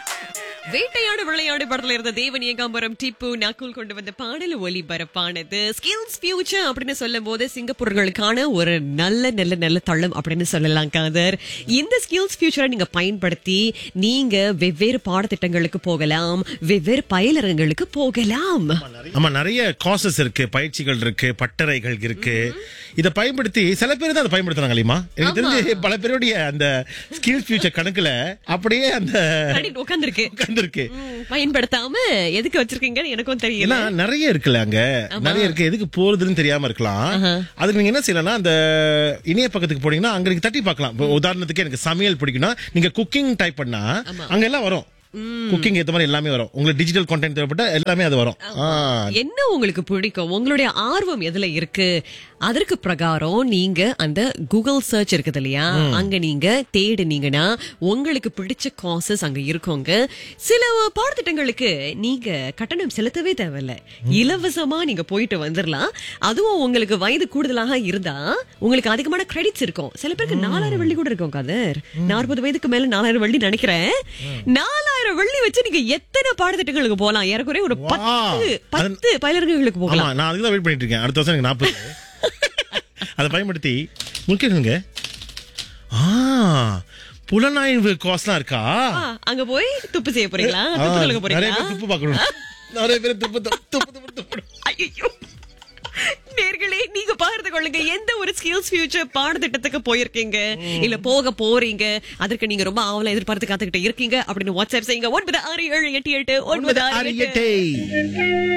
வேட்டையாடு விளையாடு படத்துல இருந்த தேவன் ஏகாம்பரம் டிப்பு நக்குல் கொண்டு வந்த பாடல் ஒலிபரப்பானது ஸ்கில்ஸ் ஃபியூச்சர் அப்படின்னு சொல்லும் போது சிங்கப்பூர்களுக்கான ஒரு நல்ல நல்ல நல்ல தளம் அப்படின்னு சொல்லலாம் காதர் இந்த ஸ்கில்ஸ் ஃபியூச்சரை நீங்க பயன்படுத்தி நீங்க வெவ்வேறு பாடத்திட்டங்களுக்கு போகலாம் வெவ்வேறு பயிலரங்களுக்கு போகலாம் ஆமா நிறைய காசஸ் இருக்கு பயிற்சிகள் இருக்கு பட்டறைகள் இருக்கு இத பயன்படுத்தி சில பேர் தான் அதை பயன்படுத்துறாங்க இல்லையமா எனக்கு தெரிஞ்சு பல பேருடைய அந்த ஸ்கில் ஃபியூச்சர் கணக்குல அப்படியே அந்த உட்காந்துருக்கு உட்கார்ந்திருக்கு பயன்படுத்தாம எதுக்கு வச்சிருக்கீங்கன்னு எனக்கும் தெரியல ஏன்னா நிறைய இருக்குல்ல அங்க நிறைய இருக்கு எதுக்கு போறதுன்னு தெரியாம இருக்கலாம் அதுக்கு நீங்க என்ன செய்யலாம்னா அந்த இணைய பக்கத்துக்கு போனீங்கன்னா அங்க நீங்க தட்டி பார்க்கலாம் இப்போ உதாரணத்துக்கு எனக்கு சமையல் பிடிக்கும்னா நீங்க குக்கிங் டைப் பண்ணா அங்க எல்லாம் வரும் குக்கிங் ஏத்த மாதிரி எல்லாமே வரும் உங்களுக்கு டிஜிட்டல் கண்டென்ட் தேவைப்பட்ட எல்லாமே அது வரும் ஆ, என்ன உங்களுக்கு பிடிக்கும் உங்களுடைய ஆர்வம் எதுல இருக்கு அதற்கு பிரகாரம் நீங்க அந்த கூகுள் சர்ச் இருக்குது இல்லையா அங்க நீங்க தேடுனீங்கன்னா உங்களுக்கு பிடிச்ச காசஸ் அங்க இருக்குங்க சில பாடத்திட்டங்களுக்கு நீங்க கட்டணம் செலுத்தவே தேவையில்ல இலவசமா நீங்க போயிட்டு வந்துடலாம் அதுவும் உங்களுக்கு வயது கூடுதலாக இருந்தா உங்களுக்கு அதிகமான கிரெடிட்ஸ் இருக்கும் சில பேருக்கு நாலாயிரம் வெள்ளி கூட இருக்கும் கதர் நாற்பது வயதுக்கு மேல நாலாயிரம் வெள்ளி நினைக்கிறேன் நாலாயிரம் வெள்ளி வச்சு நீங்க எத்தனை பாடத்திட்டங்களுக்கு போகலாம் ஏறக்குறைய ஒரு பத்து பத்து பயிலர்களுக்கு போகலாம் ஆமா நான் அதுக்கு தான் வெயிட் பண்ணிட்டு இருக்கேன் அடுத்த வருஷம் எனக்கு நாற்பது அதை பயன்படுத்தி முக்கியங்க ஆ புலனாய்வு காசுலாம் இருக்கா ஆ, அங்க போய் துப்பு செய்ய போறீங்களா ஆ, துப்பு கலக்க நிறைய போறீங்களா பேர் துப்பு பார்க்கணும் நிறைய பேர் துப்பு துப்பு துப்பு துப்பு துப்பு ஐயோ நேர்களே நீங்க பகிர்ந்து கொள்ளுங்க எந்த ஒரு ஸ்கில்ஸ் ஃபியூச்சர் பாடத்திட்டத்துக்கு போயிருக்கீங்க இல்ல போக போறீங்க அதற்கு நீங்க ரொம்ப ஆவலா எதிர்பார்த்து காத்துக்கிட்டு இருக்கீங்க அப்படின்னு வாட்ஸ்அப் செய்யுங்க ஒன்பது ஆறு ஏழு எட்டு எட்டு ஒன்பது ஆறு எட்டு எட்டை